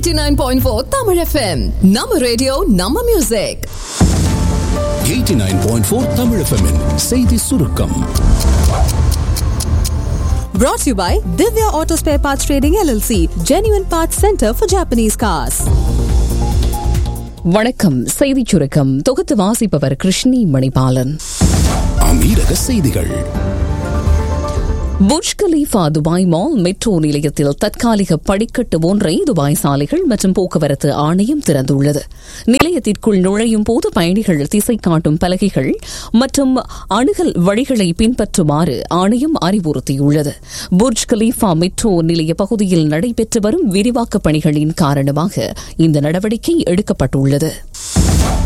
89.4 Tamil FM. நம்ம radio நம்ம music 89.4 Tamil FM -இன் செய்தி சுருக்கம் Brought to you by Divya Auto Spare Parts Trading LLC, Genuine Parts Center for Japanese cars. வணக்கம் செய்திச் சுருக்கம் தொகுத்து வாசிப்பவர் கிருஷ்ணி மணிபாலன் அமீரக செய்திகள் Burj Khalifa Dubai mall metro நிலையத்தில் தற்காலிக படிக்கட்டு ஒன்றை துபாய் சாலைகள் மற்றும் போக்குவரத்து ஆணையம் திறந்துள்ளது நிலையத்திற்குள் நுழையும் போது பயணிகள் திசை காட்டும் பலகைகள் மற்றும் அணுகல் வழிகளை பின்பற்றுமாறு ஆணையம் அறிவுறுத்தியுள்ளது புர்ஜ் கலீஃபா மெட்ரோ நிலைய பகுதியில் நடைபெற்று வரும் விரிவாக்கப் பணிகளின் காரணமாக இந்த நடவடிக்கை எடுக்கப்பட்டுள்ளது